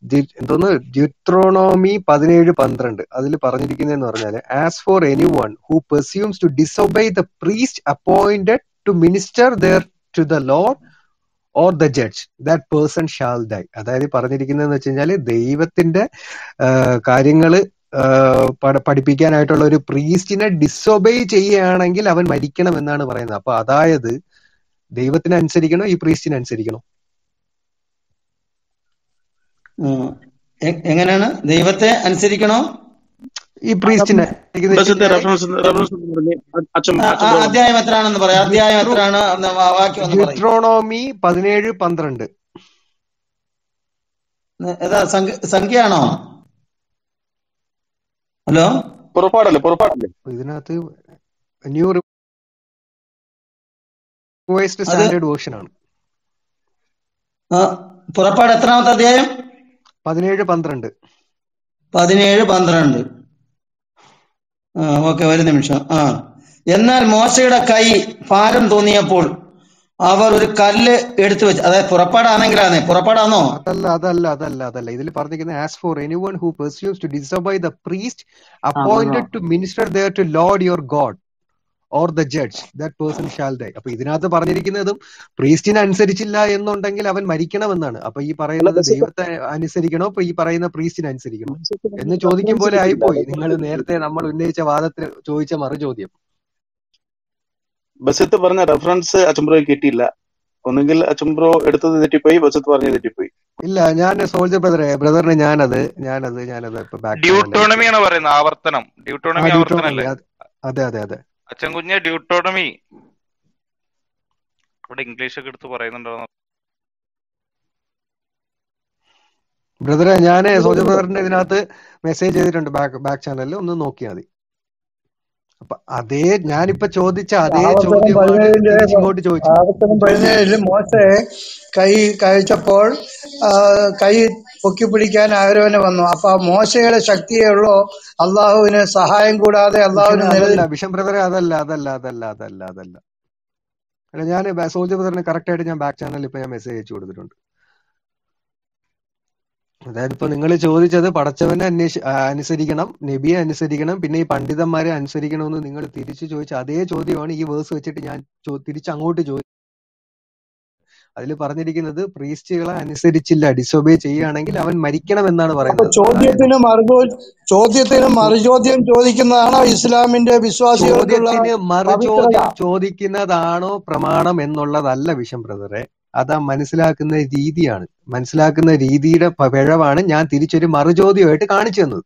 D- എന്തോന്ന് ഡ്യൂട്രോണോമി പതിനേഴ് പന്ത്രണ്ട് അതിൽ പറഞ്ഞിരിക്കുന്നതെന്ന് പറഞ്ഞാൽ as for any one who presumes to disobey the priest appointed to minister there to the lord or the judge that person shall die അതായത് പറഞ്ഞിരിക്കുന്നതെന്ന് വെച്ച് കഴിഞ്ഞാൽ ദൈവത്തിന്റെ കാര്യങ്ങൾ പഠിപ്പിക്കാനായിട്ടുള്ള ഒരു പ്രീസ്റ്റിനെ ഡിസൊബൈ ചെയ്യുകയാണെങ്കിൽ അവൻ മരിക്കണം എന്നാണ് പറയുന്നത് അപ്പൊ അതായത് ദൈവത്തിന് അനുസരിക്കണോ ഈ പ്രീസ്റ്റിനെ അനുസരിക്കണോ ഉം. എ- എങ്ങനെയാണ് ദൈവത്തെ അനുസരിക്കണോ ഈ പ്രീസ്റ്റിനെ ബസത്തെ റെഫറൻസ് റെഫറൻസ് പറഞ്ഞ് അച്ഛൻ ആ, ആ അച്ഛൻ പറഞ്ഞു അധ്യായം എത്രയാണെന്ന് പറയാം അധ്യായം എത്രയാണ് എന്ന് വാ- വാക്യം ഒന്ന് പറയും ഡ്യൂട്രോണോമി പതിനേഴ് പന്ത്രണ്ട് ഏതാ സംഖ്യ സംഖ്യയാണോ ഹലോ പുറപ്പാടല്ലേ പുറപ്പാടല്ലേ അപ്പൊ ഇതിനകത്ത് ന്യൂ റിവൈസ്ഡ് അത് സ്റ്റാൻഡേർഡ് വേർഷൻ ആണ് ആ, പുറപ്പാട് എത്രാമത്തെ അധ്യായം പതിനേഴ് പന്ത്രണ്ട് പതിനേഴ് പന്ത്രണ്ട് ആ ഓക്കെ ഒരു നിമിഷം ആ എന്നാൽ മോശയുടെ കൈ ഭാരം തോന്നിയപ്പോൾ അവർ ഒരു കല്ല് എടുത്തു വെച്ച് അതായത് പുറപ്പാടാണെങ്കിലാണേ പുറപ്പാടാണോ അതല്ല അതല്ല അതല്ല അതല്ല ഇതിൽ പറഞ്ഞിരിക്കുന്നത് as for any one who presumes to disobey the priest ആ പറഞ്ഞോ appointed to minister there to lord your God or the judge that person shall die അപ്പൊ ഇതിനകത്ത് പറഞ്ഞിരിക്കുന്നതും പ്രീസ്റ്റിനെ അനുസരിച്ചില്ല എന്നുണ്ടെങ്കിൽ അവൻ മരിക്കണമെന്നാണ് അപ്പൊ ഈ അല്ല പറയുന്നത് ബസത്തെ ദൈവത്തെ അനുസരിക്കണോ ഇപ്പൊ ഈ പറയുന്ന പ്രീസ്റ്റിനെ അനുസരിക്കണോ ബസത്തെ എന്ന് ചോദിക്കും പോലെ റെഫറൻസ് ആയിപ്പോയി കിട്ടില്ല നിങ്ങൾ നേരത്തെ നമ്മൾ ഉന്നയിച്ച വാദത്തിന് ചോദിച്ച മറുചോദ്യം ബസത്ത് പറഞ്ഞ റെഫറൻസ് അച്ചംബ്രോയ്ക്ക് കിട്ടിയില്ല ഒന്നുകിൽ അച്ചംബ്രോ എടുത്തത് തെറ്റിപ്പോയി ബസത്ത് പറഞ്ഞത് തെറ്റിപ്പോയി ഇല്ല ഞാൻ സോൾജർ ബ്രദറെ ബ്രദറിന് ഞാനത് ഞാനത് ഞാനത് ഇപ്പൊ ബാക്ക് ചാനലിൽ അയച്ചു ഡ്യൂട്ടോണമി ആണ് പറയുന്നത് ആവർത്തനം ആ ഡ്യൂട്ടോണമി ഡ്യൂട്ടോണമി ആവർത്തനല്ലേ അതെ അതെ അതെ അച്ഛൻ കുഞ്ഞ് ഡ്യൂട്ടോണമി ഇവിടെ ഇംഗ്ലീഷ് ഒക്കെ എടുത്ത് പറയുന്നുണ്ടോ ബ്രദറെ ഞാൻ സോൾജർ ബ്രദറിന്റെ ഇതിനകത്ത് മെസ്സേജ് ചെയ്തിട്ടുണ്ട് ബാക്ക് ബാക്ക് ചാനലിൽ ഒന്ന് നോക്കിയാൽ മതി അപ്പൊ അതേ ഞാനിപ്പോ ചോദിച്ച അതേ ആവർത്തനം ചോദ്യമാണ് പതിനേഴില് തിരിച്ചിങ്ങോട്ട് ചോദിച്ചത് ആവർത്തനം ചോദിച്ചത് പതിനേഴില് മോശെ കൈ കഴിച്ചപ്പോൾ ആ, കൈ പൊക്കി പിടിക്കാൻ ആഗ്രഹന് വന്നു അപ്പൊ ആ മോശയുടെ ശക്തിയേ ഉള്ളൂ അള്ളാഹുവിന് സഹായം കൂടാതെ വിഷൻ അള്ളാഹുവിന് അതല്ല നിലനിൽ വിഷൻ ബ്രദറെ അതല്ല അതല്ല അതല്ല അതല്ല അതല്ല അല്ല ഞാൻ സോൾജർ ബ്രദറിന് കറക്റ്റ് ആയിട്ട് ഞാൻ ബാക്ക് ചാനലിൽ ഇപ്പൊ ഞാൻ മെസ്സേജ് അയച്ചു കൊടുത്തിട്ടുണ്ട് അതായത് ഇപ്പൊ നിങ്ങൾ ചോദിച്ചത് പടച്ചവനെ അന്വേഷി ആ, അനുസരിക്കണം നബിയെ അനുസരിക്കണം പിന്നെ ഈ പണ്ഡിതന്മാരെ അനുസരിക്കണമെന്ന് നിങ്ങൾ തിരിച്ചു ചോദിച്ച അതേ ചോദ്യമാണ് ഈ വേഴ്സ് വെച്ചിട്ട് ഞാൻ ചോ- തിരിച്ച് അങ്ങോട്ട് ചോദിച്ചത് അതിൽ പറഞ്ഞിരിക്കുന്നത് പ്രീസ്റ്റുകളെ അനുസരിച്ചില്ല ഡിസൊബേ ചെയ്യുകയാണെങ്കിൽ അവൻ മരിക്കണം എന്നാണ് അപ്പൊ പറയുന്നത് അതായത് ചോദ്യത്തിന് മറുചോ ചോദ്യത്തിന് മറുചോദ്യം ചോദിക്കുന്നതാണോ ഇസ്ലാമിന്റെ വിശ്വാസികൾക്കുള്ള ചോദ്യത്തിന് പവിത്രത മറുചോദ്യം ചോദിക്കുന്നതാണോ പ്രമാണം എന്നുള്ളതല്ല വിഷം ബ്രദറെ അതാ മനസ്സിലാക്കുന്ന രീതിയാണ് മനസ്സിലാക്കുന്ന രീതിയുടെ പ- പിഴവാണ് ഞാൻ തിരിച്ചൊരു മറുചോദ്യമായിട്ട് കാണിച്ചു തന്നത്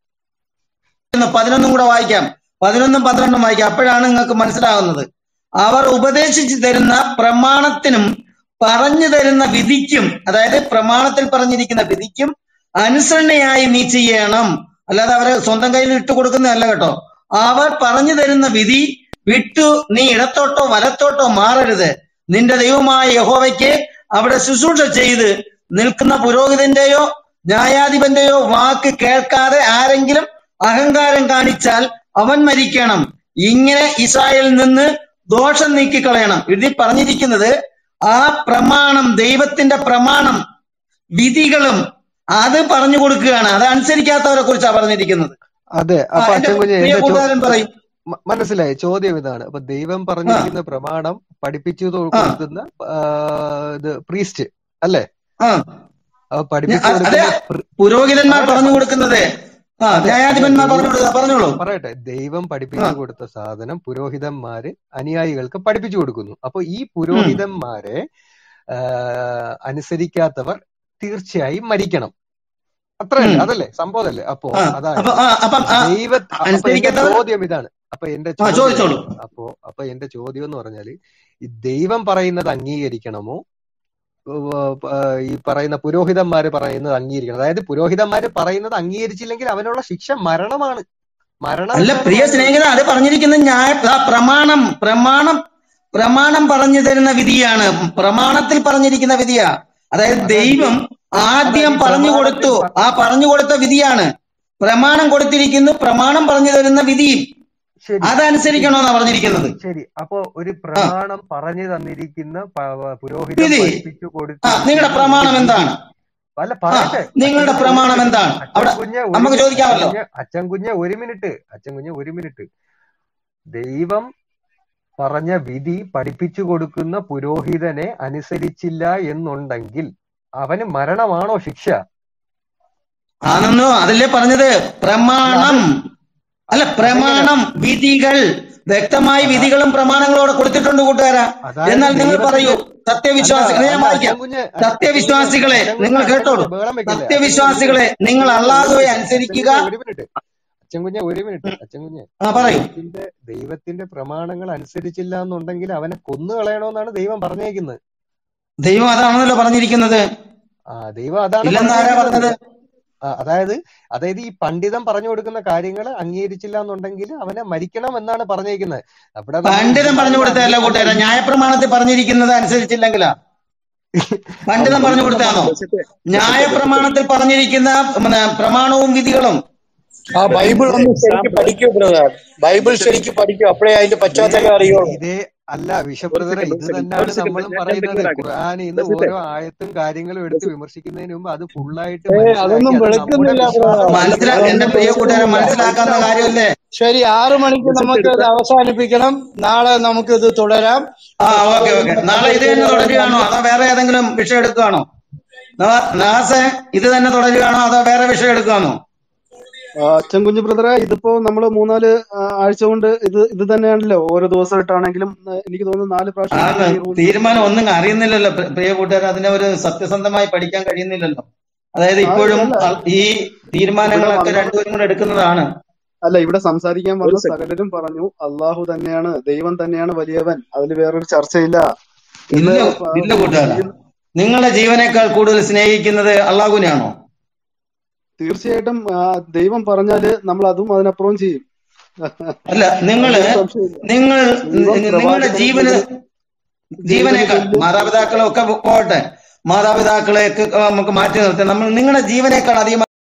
ഇന്ന് പതിനൊന്നും കൂടെ വായിക്കാം പതിനൊന്നും പന്ത്രണ്ടും വായിക്കാം അപ്പോഴാണ് നിങ്ങൾക്ക് മനസ്സിലാകുന്നത് അവർ ഉപദേശിച്ചു തരുന്ന പ്രമാണത്തിനും പറഞ്ഞു തരുന്ന വിധിക്കും അതായത് പ്രമാണത്തിൽ പറഞ്ഞിരിക്കുന്ന വിധിക്കും അനുസരണയായി നീ ചെയ്യണം അല്ലാതെ അവരെ സ്വന്തം കയ്യിൽ ഇട്ട് കൊടുക്കുന്നതല്ല കേട്ടോ അവർ പറഞ്ഞു തരുന്ന വിധി വിട്ടു നീ ഇടത്തോട്ടോ വലത്തോട്ടോ മാറരുത് നിന്റെ ദൈവമായ യഹോവയ്ക്ക് അവിടെ ശുശ്രൂഷ ചെയ്ത് നിൽക്കുന്ന പുരോഹിതന്റെയോ ന്യായാധിപന്റെയോ വാക്ക് കേൾക്കാതെ ആരെങ്കിലും അഹങ്കാരം കാണിച്ചാൽ അവൻ മരിക്കണം ഇങ്ങനെ ഇസ്രായേലിൽ നിന്ന് ദോഷം നീക്കിക്കളയണം ഇതിൽ പറഞ്ഞിരിക്കുന്നത് ആ പ്രമാണം ദൈവത്തിന്റെ പ്രമാണം വിധികളും അത് പറഞ്ഞു കൊടുക്കുകയാണ് അത് അനുസരിക്കാത്തവരെ കുറിച്ചാണ് പറഞ്ഞിരിക്കുന്നത് അതെ ആ അപ്പൊ എന്റെ അച്ഛൻ കുഞ്ഞ് പ്രിയ എന്റെ ചോ കൂട്ടുകാരൻ പറയും മ- മനസ്സിലായി ചോദ്യം ഇതാണ് അപ്പൊ ദൈവം ആ പറഞ്ഞിരിക്കുന്ന പ്രമാണം പഠിപ്പിച്ചു കൊ- ആ കൊടുക്കുന്ന ആ, ഇത് പ്രീസ്റ്റ് അല്ലേ ആ അപ്പൊ ഞ- പഠിപ്പിച്ചു അ- അതെ കൊടുക്കുന്ന പ്രി- പുരോഹിതന്മാർ പറയട്ടെ പറഞ്ഞു പ- കൊടുക്കുന്നത് ആ അതെ അതെ ന്യായാധിപന്മാർ പറഞ്ഞു ദൈവം കൊടുക്കുക പറഞ്ഞോളൂ പറയട്ടെ ദൈവം ആ പഠിപ്പിച്ചു കൊടുത്ത സാധനം പുരോഹിതന്മാര് അനുയായികൾക്ക് പഠിപ്പിച്ചു കൊടുക്കുന്നു അപ്പൊ ഈ ഉം പുരോഹിതന്മാരെ ആ, അനുസരിക്കാത്തവർ തീർച്ചയായും മരിക്കണം അത്രയല്ലേ ഉം അതല്ലേ സംഭവം അതല്ലേ അപ്പോ ആ അതായത് അപ്പൊ ആ അപ്പം ആ ദൈവ അപ്പൊ എന്റെ അനുസരിക്കാത്തവർ ചോദ്യം ഇതാണ് അപ്പൊ എന്റെ ആ ചോദ്യം ചോദിച്ചോളൂ ഇതാണ് അപ്പോ അപ്പൊ എന്റെ ചോദ്യം എന്ന് പറഞ്ഞാല് ഈ ദൈവം പറയുന്നത് അംഗീകരിക്കണമോ ഉവ്വ് ആ, ഈ പറയുന്ന പുരോഹിതന്മാര് പറയുന്നത് അംഗീകരിക്കണം അതായത് പുരോഹിതന്മാര് പറയുന്നത് അംഗീകരിച്ചില്ലെങ്കിൽ അവനുള്ള ശിക്ഷ മരണമാണ് മരണം അല്ല എന്നാണ് പ്രിയ പറയുന്നത് സ്നേഹിത അത് പറഞ്ഞിരിക്കുന്ന ന്യായ ആ പ്രമാണം പ്രമാണം പ്രമാണം പറഞ്ഞു തരുന്ന വിധിയാണ് പ്രമാണത്തിൽ പറഞ്ഞിരിക്കുന്ന വിധിയാ അതായത് അതായത് ദൈവം അതായത് ആദ്യം ഈ പറഞ്ഞു പ്രമാണത്തിൽ കൊടുത്തു പ- ആ പറഞ്ഞു കൊടുത്ത വിധിയാണ് പ്രമാണം കൊടുത്തിരിക്കുന്നു പ്രമാണം പറഞ്ഞു തരുന്ന വിധിയും ശരി ശരി അതനുസരിക്കണമെന്നാ പറഞ്ഞിരിക്കുന്നത് ശരി അപ്പോ ഒരു ആ പ്രമാണം പറഞ്ഞു തന്നിരിക്കുന്ന പ- പ- പുരോഹിതൻ വിധി പഠിപ്പിച്ചു ആ നിങ്ങളുടെ കൊടുത്തിരിക്കുന്ന ഒരു പ്രമാണം വിധി എന്താണ് അല്ല ആ പറയട്ടെ അച്ഛൻ നിങ്ങളുടെ കുഞ്ഞ് ഒരു പ്രമാണം മിനിറ്റ് എന്താണ് അച്ഛൻ അവിടെ കുഞ്ഞ് ഒരു നമുക്ക് മിനിറ്റ് അച്ഛൻ ചോദിക്കാമല്ലോ കുഞ്ഞ് അച്ഛൻ കുഞ്ഞ് ഒരു മിനിറ്റ് അച്ഛൻ കുഞ്ഞ് ഒരു മിനിറ്റ് ദൈവം പറഞ്ഞ വിധി പഠിപ്പിച്ചു കൊടുക്കുന്ന പുരോഹിതനെ അനുസരിച്ചില്ല എന്നുണ്ടെങ്കിൽ അവന് മരണമാണോ ശിക്ഷ ആണെന്നോ അതല്ലേ പറഞ്ഞത് അല്ല അത് പ്രമാണം അല്ല അതെങ്ങനെ പ്രമാണം വിധികൾ വ്യക്തമായ അതാ വിധികളും പ്രമാണങ്ങളും അവിടെ കൊടുത്തിട്ടുണ്ട് കൂട്ടുകാരാ അതായത് എന്നാൽ നിങ്ങൾ പറയൂ ദൈവത്തിന്റെ അല്ല സത്യവിശ്വാസികളെ ഞാൻ അല്ല വായിക്കാം അച്ഛൻ കുഞ്ഞ് അച്ഛൻ കുഞ്ഞ് സത്യവിശ്വാസികളെ അച്ഛൻ കുഞ്ഞ് നിങ്ങൾ അച്ഛൻ കേട്ടോളൂ കുഞ്ഞ് ബഹളം വെക്കില്ലേ അച്ഛൻ കുഞ്ഞ് ഒരു സത്യവിശ്വാസികളെ മിനിറ്റ് നിങ്ങൾ അച്ഛൻ കുഞ്ഞ് ഒരു അള്ളാഹുവെ മിനിറ്റ് അച്ഛൻ അനുസരിക്കുക കുഞ്ഞ് ഒരു മിനിറ്റ് അച്ഛൻ കുഞ്ഞ് ഒരു മിനിറ്റ് അച്ഛൻ കുഞ്ഞ് ആ പറയൂ ദൈവത്തിന്റെ ദൈവത്തിന്റെ പ്രമാണങ്ങൾ അനുസരിച്ചില്ല എന്നുണ്ടെങ്കിൽ അവനെ കൊന്നു കളയണമെന്നാണ് ദൈവം പറഞ്ഞേക്കുന്നത് ദൈവം അതാണല്ലോ പറഞ്ഞിരിക്കുന്നത് ആ ദൈവം അതാണ് ഇല്ലെന്ന് ആരാ പറഞ്ഞത് പറഞ്ഞേക്കുന്നത് ആ, അതായത് അതായത് ഈ പണ്ഡിതൻ പറഞ്ഞു കൊടുക്കുന്ന കാര്യങ്ങൾ അംഗീകരിച്ചില്ല എന്നുണ്ടെങ്കിൽ അവനെ മരിക്കണം എന്നാണ് പറഞ്ഞേക്കുന്നത് അവിടെ നമ്മൾ പണ്ഡിതൻ പറഞ്ഞു ഹിന്ദുക്കളുടെ കൊടുത്തതല്ല അല്ല കൂട്ടുകാരാ ഈ ന്യായപ്രമാണത്തിൽ പറഞ്ഞിരിക്കുന്നത് അനുസരിച്ചില്ലെങ്കിലാ പണ്ഡിതൻ അത് പറഞ്ഞു ഒന്നും കൊടുത്താണോ ബസത്തെ ബസത്തെ ബസത്തെ ന്യായപ്രമാണത്തിൽ പറഞ്ഞിരിക്കുന്ന പിന്നെ, പ്രമാണവും വിധികളും ആ ബൈബിൾ ഇതിന്റെ ഒന്ന് ശരിക്കും എക്സാമ്പിൾ പഠിക്കൂ ബ്രദർ ബൈബിൾ ഒരു സെക്കൻഡ് ശരിക്കും പഠിക്കൂ അപ്പോഴേ അതിന്റെ ഇതേ പശ്ചാത്തലം അറിയുള്ളൂ ഇതേ അല്ല ഒരു വിഷബ്രദറെ സെക്കൻഡ് ഇത് ഒരു സെക്കൻഡ് തന്നെയാണ് ഒരു സെക്കൻഡ് നമ്മളും ഞാൻ ഞാൻ പറയുന്നത് ക്ലിയർ ആക്കട്ടെ ഖുർആനിൽ നിന്ന് ബസത്തെ ഓരോ ആയത്തും കാര്യങ്ങളും എടുത്ത് വിമർശിക്കുന്നതിന് മുമ്പ് അത് ഫുള്ളായിട്ട് ഏ മനസ്സിലാക്കി അതൊന്നും അത് നമ്മുടെ വെളുക്കുന്നില്ല ബ്രദർ വിശ്വാസം മനസ്സിലാ അതൊന്നും എന്റെ പ്രിയ കൂട്ടുകാരെ വെളുക്കുന്നില്ല മനസ്സിലാക്കാവുന്ന മനസ്സിലാവുമോ കാര്യമല്ലേ ശരി ആറു മണിക്ക് ബസത്തെ നമുക്ക് എടുത്ത ഇത് അവസാനിപ്പിക്കണം നാളെ നമുക്ക് ഇത് തുടരാം ആ നാളെ ഓക്കെ ഓക്കെ ഇതിന്റെ നാളെ ഇത് തന്നെ പദ്ധതികൾ തുടരുകയാണോ നമ്മൾ അതോ വേറെ ഏതെങ്കിലും വിഷയം എടുക്കുകയാണോ നാ- നാസെ ഇത് തന്നെ തുടരുകയാണോ അതോ വേറെ വിഷയം എടുക്കുകയാണോ ആ, അച്ഛൻ കുഞ്ഞു ബ്രദറെ ഇതിപ്പോ നമ്മള് മൂന്നാല് ആ, ആഴ്ച കൊണ്ട് ഇത് ഇത് തന്നെയാണല്ലോ ഓരോ ദിവസമായിട്ടാണെങ്കിലും ആ, എനിക്ക് തോന്നുന്നു നാല് പ്രാവശ്യം ആ നമ്മൾ ഈ റൂമിൽ തീരുമാനം ഒന്നും അറിയുന്നില്ലല്ലോ പ്രി- പ്രിയ കൂട്ടുകാർ അതിനെ ഒരു സത്യസന്ധമായി പഠിക്കാൻ കഴിയുന്നില്ലല്ലോ അതായത് ആ ഇപ്പോഴും അല്ല അ- ഈ ഇവിടെ തീരുമാനങ്ങളൊക്കെ വന്ന രണ്ടുപേരും കൂടെ എടുക്കുന്നതാണ് അല്ല ഇവിടെ സംസാരിക്കാൻ ഒരു വന്ന സെക്കൻഡ് സകലരും പറഞ്ഞു അള്ളാഹു തന്നെയാണ് ദൈവം തന്നെയാണ് വലിയവൻ അതിൽ വേറൊരു ചർച്ചയില്ല എന്ന് ഇല്ല പ- ഇല്ല കൂട്ടുകാരാ ചെയ്യുന്ന നിങ്ങളുടെ ജീവനേക്കാൾ കൂടുതൽ സ്നേഹിക്കുന്നത് അള്ളാഹുവിനെയാണോ തീർച്ചയായിട്ടും ആ, ദൈവം പറഞ്ഞാല് നമ്മൾ അതും അതിനപ്പുറവും ചെയ്യും അല്ല നിങ്ങള് അതിലൊരു സംശയമില്ല നിങ്ങൾ ദൈവം നിങ്ങളുടെ പ്രവാചകന് ജീവന് തുല്യ ദൈവന് ജീവനേക്കാൾ തുല്യ മാതാപിതാക്കളെ ഒക്കെ പോട്ടെ മാതാപിതാക്കളെയൊക്കെ നമുക്ക് മാറ്റി നിർത്താം നമ്മൾ നിങ്ങളുടെ ജീവനേക്കാൾ അധികം